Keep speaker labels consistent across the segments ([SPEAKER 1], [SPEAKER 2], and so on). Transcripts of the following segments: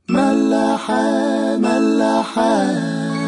[SPEAKER 1] ملاحة ملاحة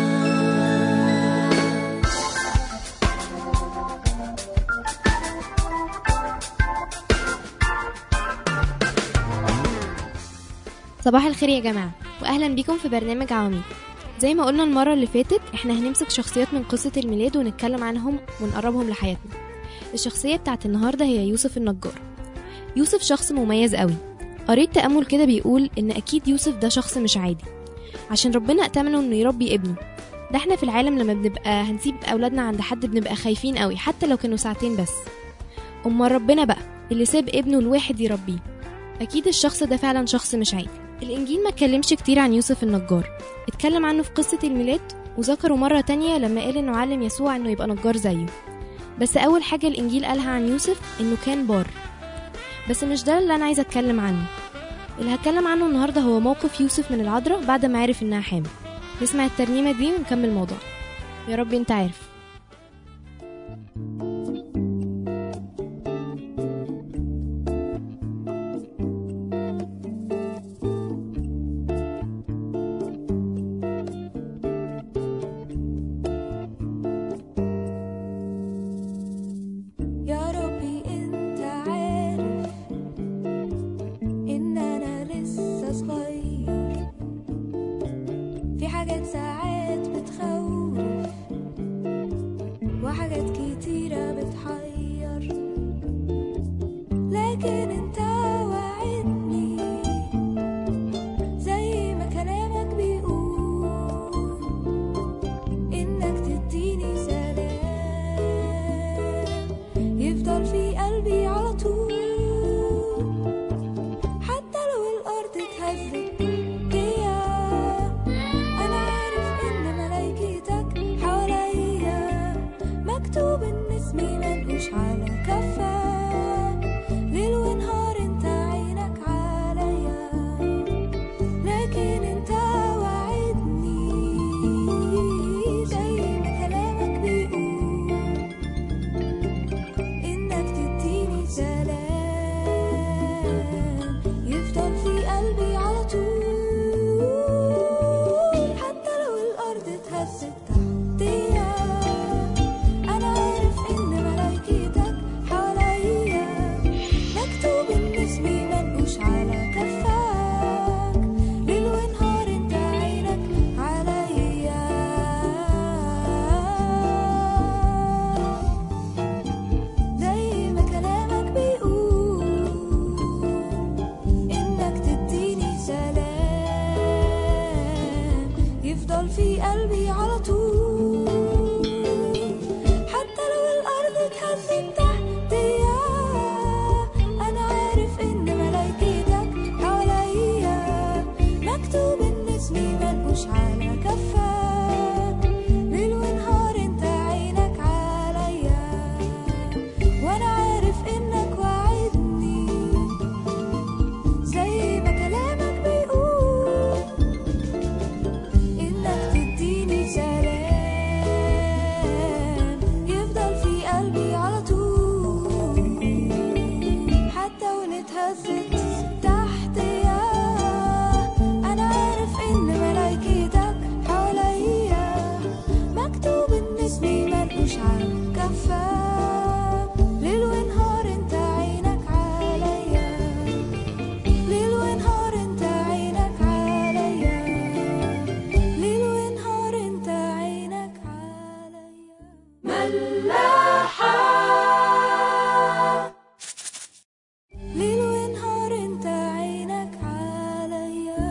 [SPEAKER 2] صباح الخير يا جماعة وأهلا بيكم في برنامج عواميد زي ما قلنا المرة اللي فاتت احنا هنمسك شخصيات من قصة الميلاد ونتكلم عنهم ونقربهم لحياتنا الشخصية بتاعت النهاردة هي يوسف النجار يوسف شخص مميز قوي قريت تأمل كده بيقول إن أكيد يوسف ده شخص مش عادي عشان ربنا ائتمنه إنه يربي ابنه ده احنا في العالم لما بنبقى هنسيب أولادنا عند حد بنبقى خايفين قوي حتى لو كانوا ساعتين بس أمال ربنا بقى اللي ساب ابنه الواحد يربيه أكيد الشخص ده فعلا شخص مش عادي الإنجيل ما اتكلمش كتير عن يوسف النجار اتكلم عنه في قصة الميلاد وذكره مرة تانية لما قال إنه علم يسوع إنه يبقى نجار زيه بس أول حاجة الإنجيل قالها عن يوسف إنه كان بار بس مش ده اللي أنا عايزة أتكلم عنه اللي هتكلم عنه النهاردة هو موقف يوسف من العذراء بعد ما عرف إنها حامل نسمع الترنيمة دي ونكمل موضوع يا رب أنت عارف
[SPEAKER 3] يا ربي انت عارف ان انا لسه صغير في حاجات ساعات بتخوف وحاجات كتيرة بتحير لكن انت وعدني زي ما كلامك بيقول انك تديني سلام يفضل في قلبي على طول حتى لو الارض اتهزت جيا انا عارف ان ملايكتك حواليا مكتوب ان اسمي منقوش على كفك ليل ونهار انت عينك عليا لكن انت وعدني زي ما كلامك بيقول انك تديني سلام يفضل في قلبي على طول حتى لو الارض اتهزت تحتيا انا عارف ان ملايكتك حواليا مكتوب ان اسمي منقوش على كفك ليل ونهار انت عينك عليا زي ما كلامك بيقول انك تديني سلام يفضل في قلبي على طول حتى لو الارض اتهزت تحتيا انا عارف ان ملايكتك حواليا مكتوب ان اسمي منقوش على كفك ليل ونهار انت عينك عليا وانا عارف انك وعدني زي ما كلامك بيقول انك تديني سلام يفضل في قلبي على طول حتى ونتهزت تحتيا انا عارف ان ملايكتك حواليا مكتوب ان اسمي منقوش على كفك ليل ونهار انت عينك عليا ليل ونهار انت عينك عليا ليل ونهار انت عينك عليا ملاحة ليل ونهار انت عينك عليا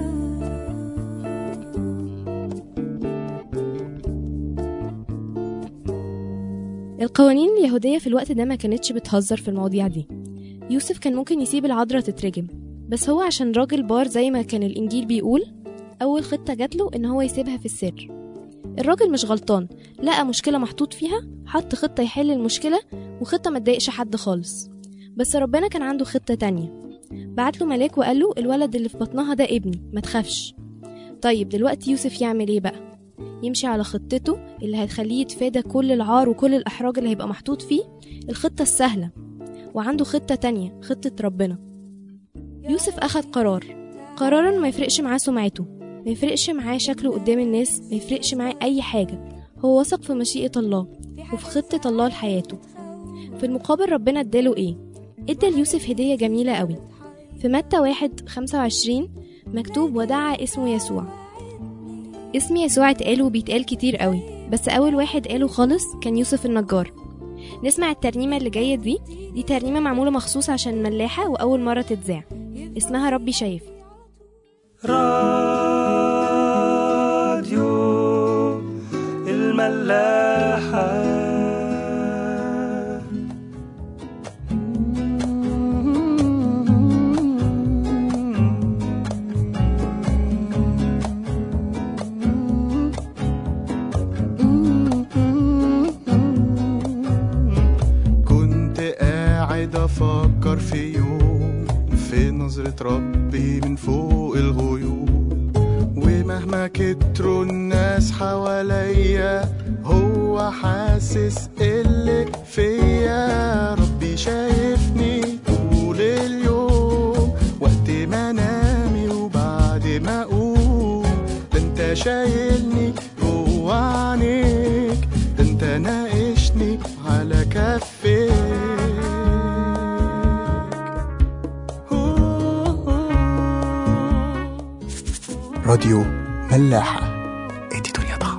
[SPEAKER 2] القوانين اليهودية في الوقت ده ما كانتش بتهزر في المواضيع دي يوسف كان ممكن يسيب العذراء تترجم بس هو عشان راجل بار زي ما كان الإنجيل بيقول أول خطة جاتله إن هو يسيبها في السر الراجل مش غلطان لقى مشكلة محطوط فيها حط خطة يحل المشكلة وخطة ما تضايقش حد خالص بس ربنا كان عنده خطة تانية بعت له ملاك وقال له الولد اللي في بطنها ده ابني ما تخافش طيب دلوقتي يوسف يعمل ايه بقى يمشي على خطته اللي هتخليه يتفادى كل العار وكل الإحراج اللي هيبقى محطوط فيه الخطة السهلة وعنده خطة تانية خطة ربنا يوسف أخد قرار قرارا ما يفرقش معاه سمعته ما يفرقش معاه شكله قدام الناس ما يفرقش معاه أي حاجة هو واثق في مشيئة الله وفي خطة الله لحياته في المقابل ربنا اداله ايه ادى ليوسف هدية جميلة قوي في متى واحد خمسة وعشرين مكتوب ودعا اسمه يسوع اسم يسوع اتقال وبيتقال كتير قوي بس أول واحد قاله خالص كان يوسف النجار نسمع الترنيمة اللي جاية دي دي ترنيمة معمولة مخصوص عشان ملاحة وأول مرة تتذاع اسمها ربي شايف
[SPEAKER 4] راديو الملاحة
[SPEAKER 1] كنت قاعد افكر في يوم في نظرة ربي من فوق الغيوم ومهما كتروا الناس حواليا هو حاسس اللي فيا ربي شايفني طول اليوم وقت ما انامي وبعد ما اقوم ده انت شايلني جوا عينيك ده انت ناقشني على كفيك
[SPEAKER 5] راديو ملاحة ادي دنيا طعم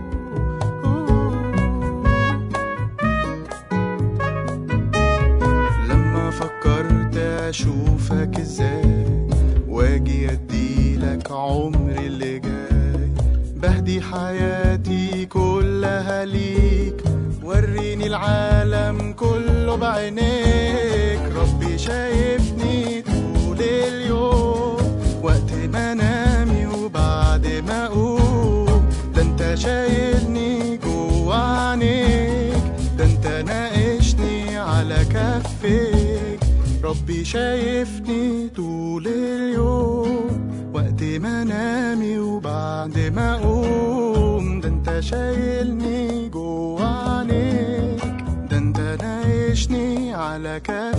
[SPEAKER 1] لما فكرت اشوفك ازاي واجي اديلك عمري اللي جاي بهدي حياتي كلها ليك وريني العالم كله بعينيك ربي شايفني طول اليوم وقت ما انامي وبعد ما اقوم ده انت شايلني جوا عينيك ده انت ناقشني على كفيك ربي شايفني طول اليوم وقت ما انامي وبعد ما اقوم ده انت شايلني جوا عينيك ده انت ناقشني على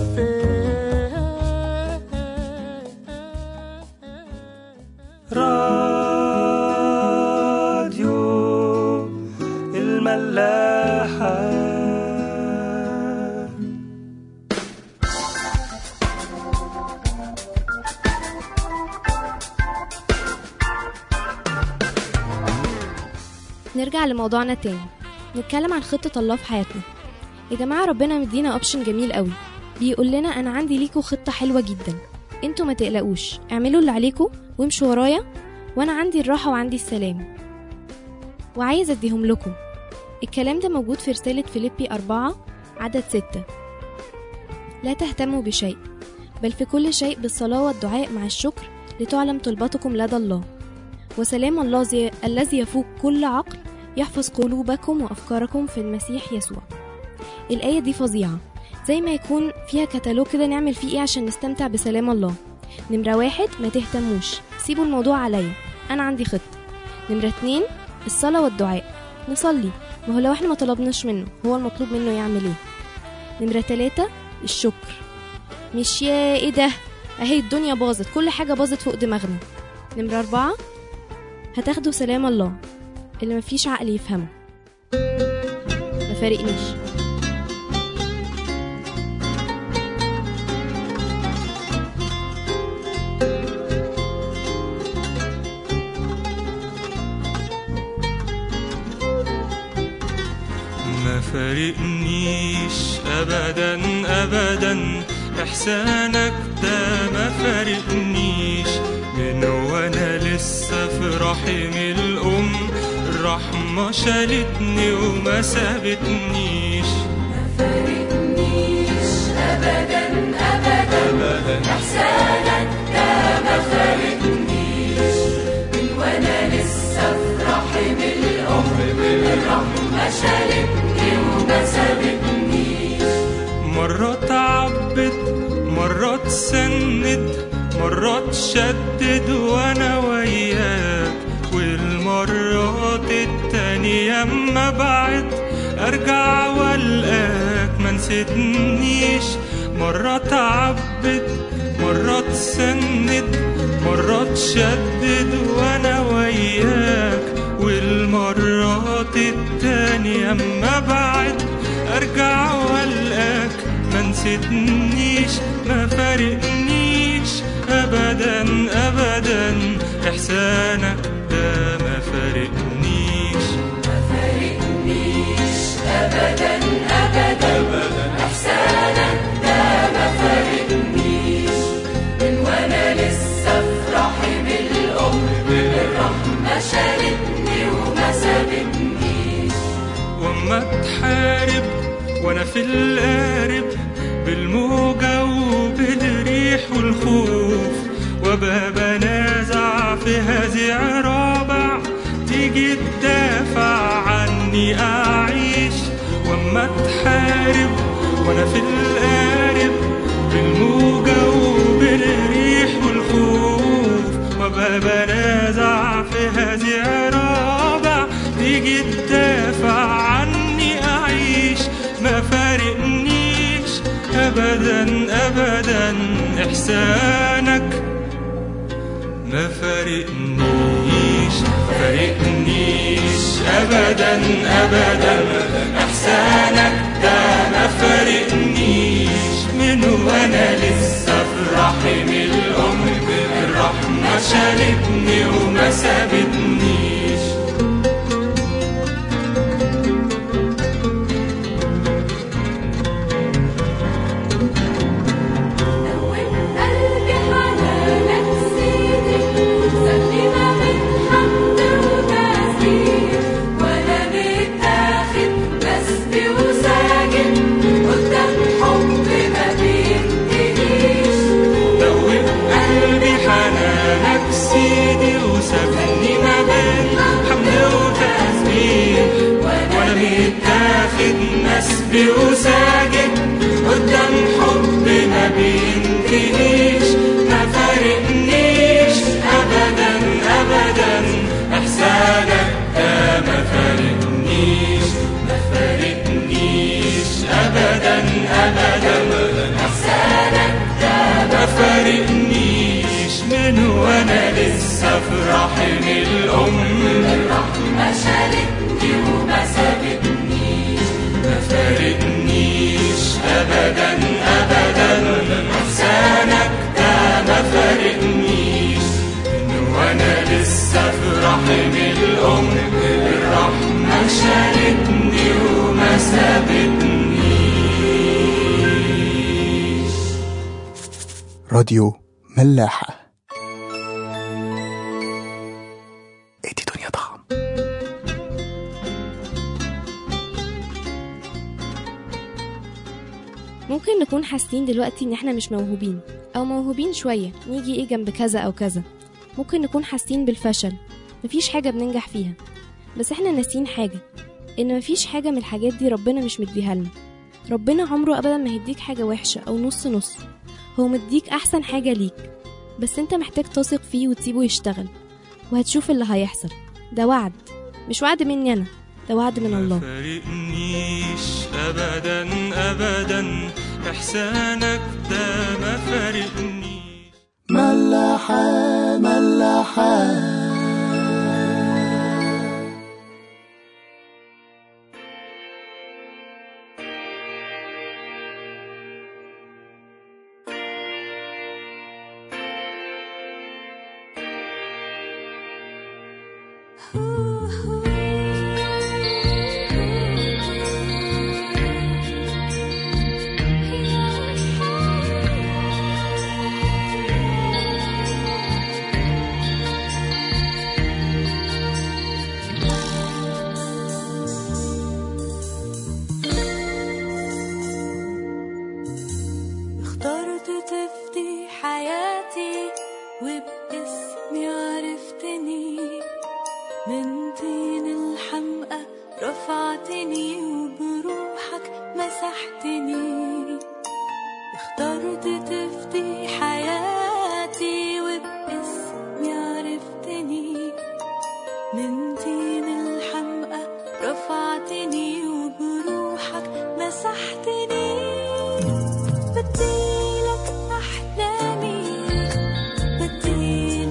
[SPEAKER 1] كفيك
[SPEAKER 4] راديو الملاحة
[SPEAKER 2] نرجع لموضوعنا تاني نتكلم عن خطة الله في حياتنا يا جماعة ربنا مدينا اوبشن جميل قوي بيقول لنا انا عندي ليكوا خطة حلوة جدا انتوا ما تقلقوش اعملوا اللي عليكوا وامشوا ورايا وانا عندي الراحة وعندي السلام وعايز اديهم لكم الكلام ده موجود في رسالة فيليبي أربعة عدد ستة لا تهتموا بشيء بل في كل شيء بالصلاة والدعاء مع الشكر لتعلم طلبتكم لدى الله وسلام الله زي الذي يفوق كل عقل يحفظ قلوبكم وأفكاركم في المسيح يسوع الآية دي فظيعة زي ما يكون فيها كتالوج كده نعمل فيه ايه عشان نستمتع بسلام الله نمرة واحد ما تهتموش سيبوا الموضوع عليا أنا عندي خطة نمرة اتنين الصلاة والدعاء نصلي ما هو لو احنا ما طلبناش منه هو المطلوب منه يعمل ايه نمرة تلاتة الشكر مش يا ايه ده اهي الدنيا باظت كل حاجة باظت فوق دماغنا نمرة أربعة هتاخدوا سلام الله اللي مفيش عقل يفهمه ما فارقنيش
[SPEAKER 6] ما فارقنيش ابدا ابدا احسانك ده ما فارقنيش من وانا لسه في رحم الام الرحمة شالتني وما سابتنيش مرات عبت مرات سند مرات شدد وانا وياك والمرات التانية اما بعد ارجع والقاك ما نسيتنيش مرات عبت مرات سند مرة تشدد وانا وياك والمرات التانية اما بعد ارجع والقاك ما نسيتنيش ما فارقنيش ابدا ابدا احسانك ده ما فارقنيش واما تحارب وانا في القارب بالموجة وبالريح والخوف وابقى بنازع في هزيع رابع تيجي تدافع عني اعيش واما تحارب وانا في القارب بالموجة وبالريح والخوف وابقى بنازع في هزيع رابع تيجي تدافع عني اعيش ما فارقنيش ابدا ابدا احسانك ما فارقنيش فارقنيش ابدا ابدا احسانك ده ما فارقنيش من وانا لسه في رحم الام الرحمه شالتني وما سابتنيش
[SPEAKER 3] قلبي حنانك سيدي سلمة من حمد وتسبيح وانا متاخد بسبي وساجد قدام حب ما بينتهيش
[SPEAKER 6] دوب قلبي حنانك سيدي وسابني ما بين حمد وتسبيح وانا متاخد مسبي وساجد قدام حب ما بينتهيش ما فارقنيش ابدا ابدا احسانك ده ما فارقنيش ما فارقنيش ابدا ابدا احسانك ده ما فارقنيش من وانا لسه في رحم الام
[SPEAKER 3] الرحمة شالتني وما سابتنيش
[SPEAKER 6] ما فارقنيش ابدا ابدا احسانك ده ما فارقنيش من وانا لسه في رحم الام الرحمه شالتني وما سابتنيش
[SPEAKER 5] راديو ملاحة ادي دنيا ضخم
[SPEAKER 2] ممكن نكون حاسين دلوقتي ان احنا مش موهوبين او موهوبين شوية نيجي ايه جنب كذا او كذا ممكن نكون حاسين بالفشل مفيش حاجة بننجح فيها بس احنا ناسين حاجة ان مفيش حاجة من الحاجات دي ربنا مش مديها لنا ربنا عمره ابدا ما هيديك حاجة وحشة او نص نص هو مديك احسن حاجة ليك بس انت محتاج تثق فيه وتسيبه يشتغل وهتشوف اللي هيحصل ده وعد مش وعد مني انا ده وعد من
[SPEAKER 6] ما
[SPEAKER 2] الله
[SPEAKER 6] فارقنيش ابدا ابدا احسانك ده ما فارقنيش
[SPEAKER 5] ملاحة ملاحة
[SPEAKER 3] اخترت تفدي حياتي وباسمي عرفتني من طين الحمقى رفعتني وبروحك مسحتني اخترت تفدي حياتي وباسمي عرفتني من طين الحمقى رفعتني وبروحك مسحتني بديلك أحلامي بديلك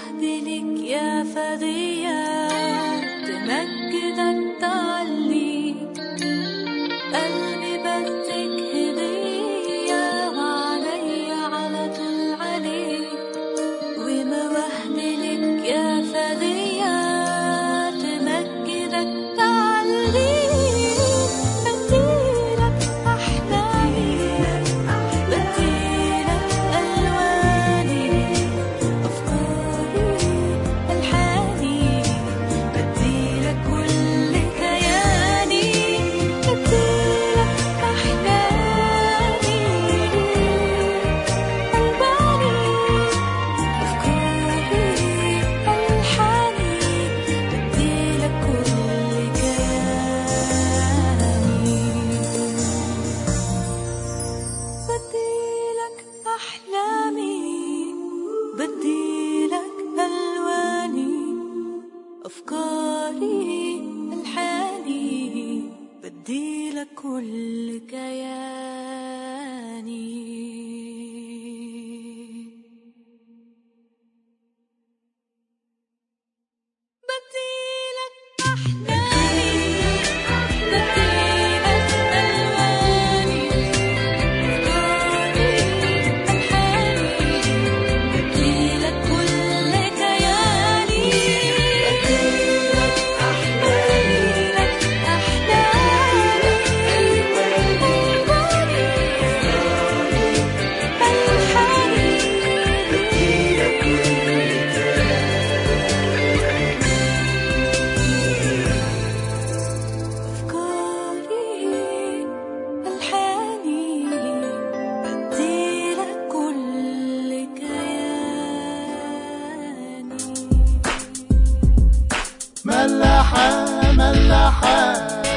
[SPEAKER 3] وهدلك يا فدية تمجدك تعلي قلبي بدك هدية وعليا على طول عليك ومواهبلك يا فدية تمجدك تعلي بديلك أحلامي بديلك ألواني أفكاري ألحاني بديلك كل كياني بديلك أحلامي ألواني أفكاري ألحاني بديلك كل كياني بديلك أحلامي بديلك ألواني أفكاري ألحاني بديلك كل كياني بديلك أحلامي بديلك ألواني أفكاري ألحاني بديلك كل كياني بديلك أحلامي أحلامي ألواني ألحاني أفكاري ألحاني بديلك كل كياني
[SPEAKER 5] ملاحة ملاحة